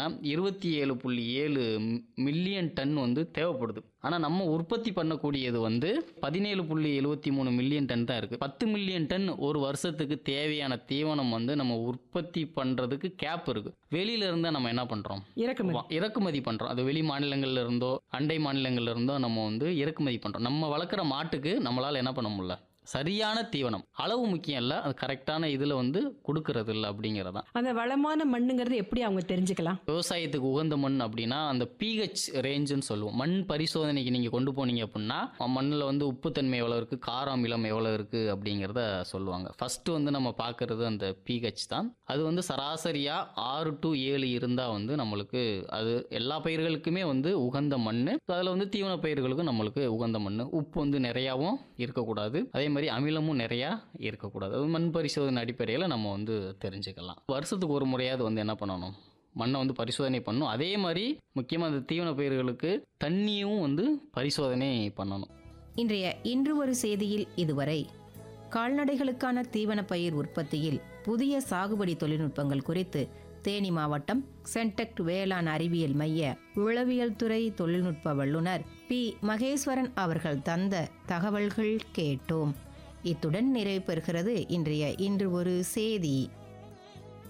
பார்த்தீங்கன்னா இருபத்தி ஏழு புள்ளி ஏழு மில்லியன் டன் வந்து தேவைப்படுது ஆனால் நம்ம உற்பத்தி பண்ணக்கூடியது வந்து பதினேழு புள்ளி எழுபத்தி மூணு மில்லியன் டன் தான் இருக்குது பத்து மில்லியன் டன் ஒரு வருஷத்துக்கு தேவையான தீவனம் வந்து நம்ம உற்பத்தி பண்ணுறதுக்கு கேப் இருக்குது வெளியில இருந்தால் நம்ம என்ன பண்ணுறோம் இறக்குமதி வா- இறக்குமதி பண்றோம் அது வெளி மாநிலங்கள்ல இருந்தோ அண்டை மாநிலங்கள்ல இருந்தோ நம்ம வந்து இறக்குமதி பண்றோம் நம்ம வளர்க்குற மாட்டுக்கு நம்மளால என்ன பண்ண முடியல சரியான தீவனம் அளவு முக்கியம் இல்லை அது கரெக்டான இதில் வந்து கொடுக்கறது இல்லை அப்படிங்கிறதான் அந்த வளமான மண்ணுங்கிறது எப்படி அவங்க தெரிஞ்சுக்கலாம் விவசாயத்துக்கு உகந்த மண் அப்படின்னா அந்த பிஹெச் ரேஞ்சுன்னு சொல்லுவோம் மண் பரிசோதனைக்கு நீங்கள் கொண்டு போனீங்க அப்படின்னா மண்ணில் வந்து உப்புத்தன்மை எவ்வளோ இருக்குது கார அமிலம் எவ்வளோ இருக்குது அப்படிங்கிறத சொல்லுவாங்க ஃபஸ்ட்டு வந்து நம்ம பார்க்குறது அந்த பிஹெச் தான் அது வந்து சராசரியாக ஆறு டு ஏழு இருந்தால் வந்து நம்மளுக்கு அது எல்லா பயிர்களுக்குமே வந்து உகந்த மண் அதில் வந்து தீவன பயிர்களுக்கும் நம்மளுக்கு உகந்த மண் உப்பு வந்து நிறையாவும் இருக்கக்கூடாது அதே மாதிரி அமிலமும் நிறையா இருக்கக்கூடாது அது மண் பரிசோதனை அடிப்படையில் நம்ம வந்து தெரிஞ்சுக்கலாம் வருஷத்துக்கு ஒரு முறையாவது வந்து என்ன பண்ணணும் மண்ணை வந்து பரிசோதனை பண்ணணும் அதே மாதிரி முக்கியமாக அந்த தீவன பயிர்களுக்கு தண்ணியும் வந்து பரிசோதனை பண்ணணும் இன்றைய இன்று ஒரு செய்தியில் இதுவரை கால்நடைகளுக்கான தீவன பயிர் உற்பத்தியில் புதிய சாகுபடி தொழில்நுட்பங்கள் குறித்து தேனி மாவட்டம் சென்டெக்ட் வேளாண் அறிவியல் மைய உளவியல் துறை தொழில்நுட்ப வல்லுநர் பி மகேஸ்வரன் அவர்கள் தந்த தகவல்கள் கேட்டோம் இத்துடன் நிறைவு பெறுகிறது இன்றைய இன்று ஒரு செய்தி